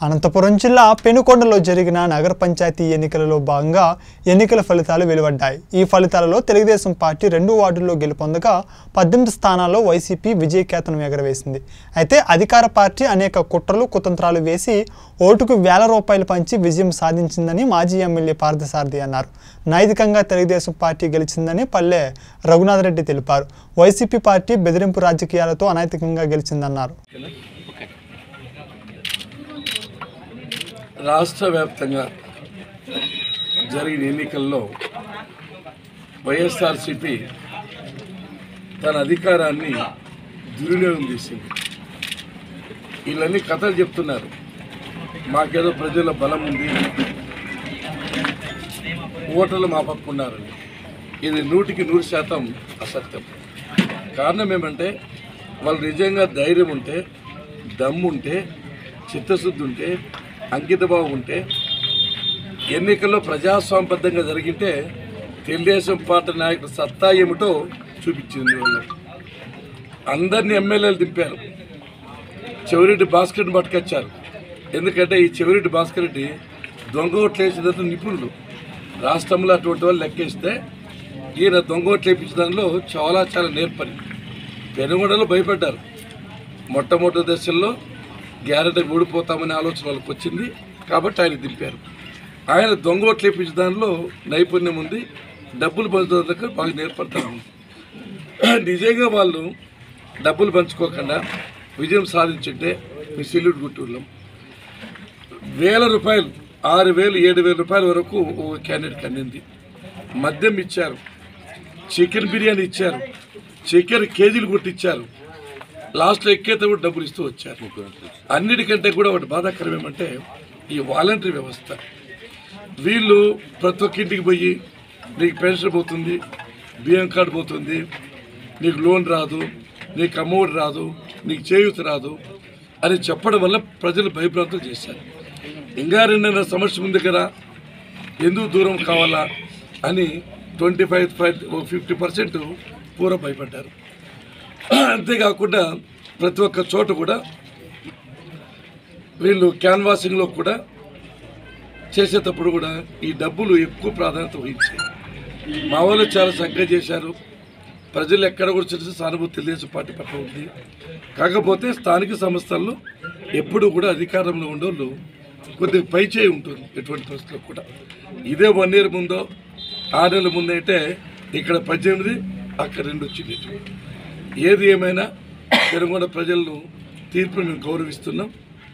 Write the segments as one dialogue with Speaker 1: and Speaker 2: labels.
Speaker 1: అనంతపురం జిల్లా పెనుకొండలో జరిగిన నగర పంచాయతీ ఎన్నికలలో భాగంగా ఎన్నికల ఫలితాలు వెలువడ్డాయి ఈ ఫలితాలలో తెలుగుదేశం పార్టీ రెండు వార్డుల్లో గెలుపొందగా పద్దెనిమిది స్థానాల్లో వైసీపీ విజయకేతనం ఎగరవేసింది అయితే అధికార పార్టీ అనేక కుట్రలు కుతంత్రాలు వేసి ఓటుకు వేల రూపాయలు పంచి విజయం సాధించిందని మాజీ ఎమ్మెల్యే పార్థసారథి అన్నారు నైతికంగా తెలుగుదేశం పార్టీ గెలిచిందని పల్లె రఘునాథ్ రెడ్డి తెలిపారు వైసీపీ పార్టీ బెదిరింపు రాజకీయాలతో అనైతికంగా గెలిచిందన్నారు
Speaker 2: రాష్ట్ర వ్యాప్తంగా జరిగిన ఎన్నికల్లో వైఎస్ఆర్సిపి తన అధికారాన్ని దుర్వినియోగం చేసింది వీళ్ళన్నీ కథలు చెప్తున్నారు మాకేదో ప్రజల బలం ఉంది ఓటర్లు మా పక్క ఉన్నారని ఇది నూటికి నూరు శాతం అసత్యం కారణం ఏమంటే వాళ్ళు నిజంగా ధైర్యం ఉంటే దమ్ముంటే చిత్తశుద్ధి ఉంటే అంకితభావం ఉంటే ఎన్నికల్లో ప్రజాస్వామ్యబద్ధంగా జరిగితే తెలుగుదేశం పార్టీ నాయకుల సత్తా ఏమిటో చూపించింది వాళ్ళు అందరినీ ఎమ్మెల్యేలు దింపారు చెవిరెడ్డి భాస్కర్ని పట్టుకొచ్చారు ఎందుకంటే ఈ చెవిరెడ్డి భాస్కర్ రెడ్డి దొంగ ఓట్లు వేసేదంతా నిపుణులు రాష్ట్రంలో అటువంటి వాళ్ళు లెక్కేస్తే ఈయన దొంగ ఓట్లు వేయించిన దానిలో చాలా చాలా నేర్పరి పెనుగొండలో భయపడ్డారు మొట్టమొదటి దశల్లో గ్యారెంటీ ఊడిపోతామనే ఆలోచన వాళ్ళకి వచ్చింది కాబట్టి ఆయన దింపారు ఆయన దొంగ ఓట్లు వేయించిన దానిలో నైపుణ్యం ఉంది డబ్బులు పంచడం దగ్గర బాగా నేర్పడతారు నిజంగా వాళ్ళు డబ్బులు పంచుకోకుండా విజయం సాధించుంటే మీ సెల్యూట్ గుట్టూరులో వేల రూపాయలు ఆరు వేలు ఏడు వేల రూపాయల వరకు ఓ క్యాండిడేట్కి అందింది మద్యం ఇచ్చారు చికెన్ బిర్యానీ ఇచ్చారు చికెన్ కేజీలు కొట్టిచ్చారు లాస్ట్లో ఎక్కేతే కూడా డబ్బులు ఇస్తూ వచ్చారు అన్నిటికంటే కూడా ఒకటి బాధాకరం ఏమంటే ఈ వాలంటరీ వ్యవస్థ వీళ్ళు ప్రతి ఒక్క ఇంటికి పోయి నీకు పెన్షన్ పోతుంది బియ్యం కార్డు పోతుంది నీకు లోన్ రాదు నీకు అమౌంట్ రాదు నీకు చేయూత రాదు అని చెప్పడం వల్ల ప్రజలు భయభ్రాంతులు చేశారు ఇంకా రెండున్నర సంవత్సరం ఉంది కదా ఎందుకు దూరం కావాలా అని twenty five five fifty percent పూర్వ భయపడ్డారు అంతేకాకుండా ప్రతి ఒక్క చోట కూడా వీళ్ళు క్యాన్వాసింగ్లో కూడా చేసేటప్పుడు కూడా ఈ డబ్బులు ఎక్కువ ప్రాధాన్యత వహించాయి మా వాళ్ళు చాలా చక్కగా చేశారు ప్రజలు ఎక్కడ కూడా చేసే సానుభూతి తెలుగుదేశం పార్టీ పట్ల ఉంది కాకపోతే స్థానిక సంస్థల్లో ఎప్పుడు కూడా అధికారంలో ఉండేవాళ్ళు కొద్దిగా పై చేయి ఉంటుంది ఎటువంటి పరిస్థితుల్లో కూడా ఇదే వన్ ఇయర్ ముందో ఆరు నెలల ముందు అయితే ఇక్కడ పద్దెనిమిది అక్కడ రెండు వచ్చింది ఏది ఏమైనా తెలంగాణ ప్రజలను తీర్పును మేము గౌరవిస్తున్నాం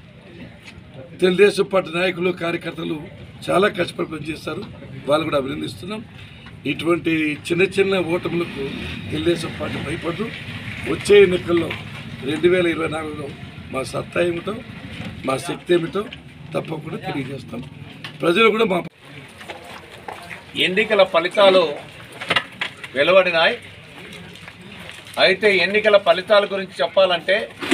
Speaker 2: తెలుగుదేశం పార్టీ నాయకులు కార్యకర్తలు చాలా కష్టపడి పనిచేస్తారు వాళ్ళు కూడా అభినందిస్తున్నాం ఇటువంటి చిన్న చిన్న ఓటములకు తెలుగుదేశం పార్టీ భయపడదు వచ్చే ఎన్నికల్లో రెండు వేల ఇరవై నాలుగులో మా సత్తా ఏమిటో మా శక్తి ఏమిటో తప్పకుండా తెలియజేస్తాం ప్రజలు కూడా మా
Speaker 3: ఎన్నికల ఫలితాలు వెలువడినాయి అయితే ఎన్నికల ఫలితాల గురించి చెప్పాలంటే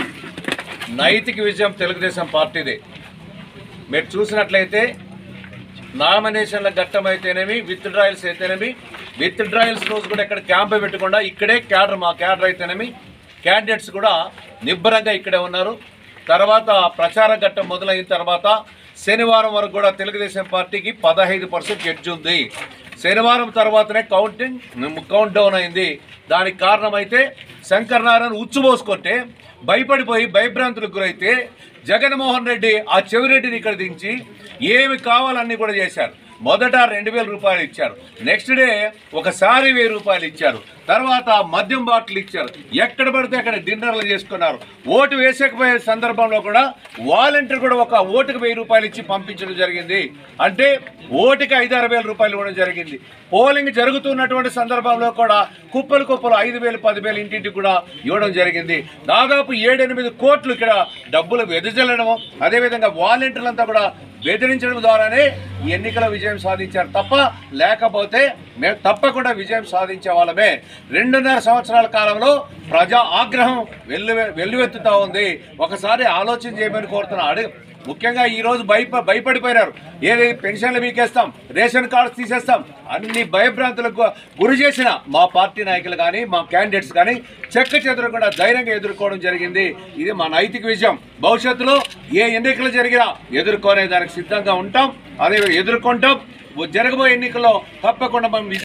Speaker 3: నైతిక విజయం తెలుగుదేశం పార్టీదే మీరు చూసినట్లయితే నామినేషన్ల ఘట్టం అయితేనేమి విత్ డ్రాయల్స్ అయితేనేమి విత్ డ్రాయల్స్ రోజు కూడా ఇక్కడ క్యాంప్ పెట్టకుండా ఇక్కడే క్యాడర్ మా క్యాడర్ అయితేనేమి క్యాండిడేట్స్ కూడా నిబ్బరంగా ఇక్కడే ఉన్నారు తర్వాత ప్రచార ఘట్టం మొదలైన తర్వాత శనివారం వరకు కూడా తెలుగుదేశం పార్టీకి పదహైదు పర్సెంట్ ఎడ్జ్ ఉంది శనివారం తర్వాతనే కౌంటింగ్ కౌంట్ డౌన్ అయింది దానికి కారణమైతే శంకర్ నారాయణ ఉచ్చుమోసుకుంటే భయపడిపోయి భయభ్రాంతులకు గురైతే జగన్మోహన్ రెడ్డి ఆ చెవిరెడ్డిని ఇక్కడ దించి ఏమి కావాలన్నీ కూడా చేశారు మొదట రెండు వేల రూపాయలు ఇచ్చారు నెక్స్ట్ డే ఒకసారి వెయ్యి రూపాయలు ఇచ్చారు తర్వాత మద్యం బాటిల్ ఇచ్చారు ఎక్కడ పడితే అక్కడ డిన్నర్లు చేసుకున్నారు ఓటు వేసేకపోయే సందర్భంలో కూడా వాలంటీర్ కూడా ఒక ఓటుకు వెయ్యి రూపాయలు ఇచ్చి పంపించడం జరిగింది అంటే ఓటుకి ఐదారు వేల రూపాయలు ఇవ్వడం జరిగింది పోలింగ్ జరుగుతున్నటువంటి సందర్భంలో కూడా కుప్పలు కుప్పలు ఐదు వేలు పదివేలు ఇంటింటికి కూడా ఇవ్వడం జరిగింది దాదాపు ఏడెనిమిది కోట్లు ఇక్కడ డబ్బులు వెదజల్లడము అదేవిధంగా వాలంటీర్లంతా కూడా బెదిరించడం ద్వారానే ఈ ఎన్నికల విజయం సాధించారు తప్ప లేకపోతే మేము తప్పకుండా విజయం సాధించే వాళ్ళమే రెండున్నర సంవత్సరాల కాలంలో ప్రజా ఆగ్రహం వెల్లు వెల్లువెత్తుతా ఉంది ఒకసారి ఆలోచన చేయమని కోరుతున్నా అడుగు ముఖ్యంగా ఈ రోజు భయప భయపడిపోయినారు ఏది పెన్షన్లు మీకేస్తాం రేషన్ కార్డ్స్ తీసేస్తాం అన్ని భయభ్రాంతులకు గురి చేసిన మా పార్టీ నాయకులు కానీ మా క్యాండిడేట్స్ కానీ చెక్క చెదరకుండా ధైర్యంగా ఎదుర్కోవడం జరిగింది ఇది మా నైతిక విజయం భవిష్యత్తులో ఏ ఎన్నికలు జరిగినా ఎదుర్కొనే దానికి సిద్ధంగా ఉంటాం అదే ఎదుర్కొంటాం జరగబోయే ఎన్నికల్లో తప్పకుండా మనం విజయం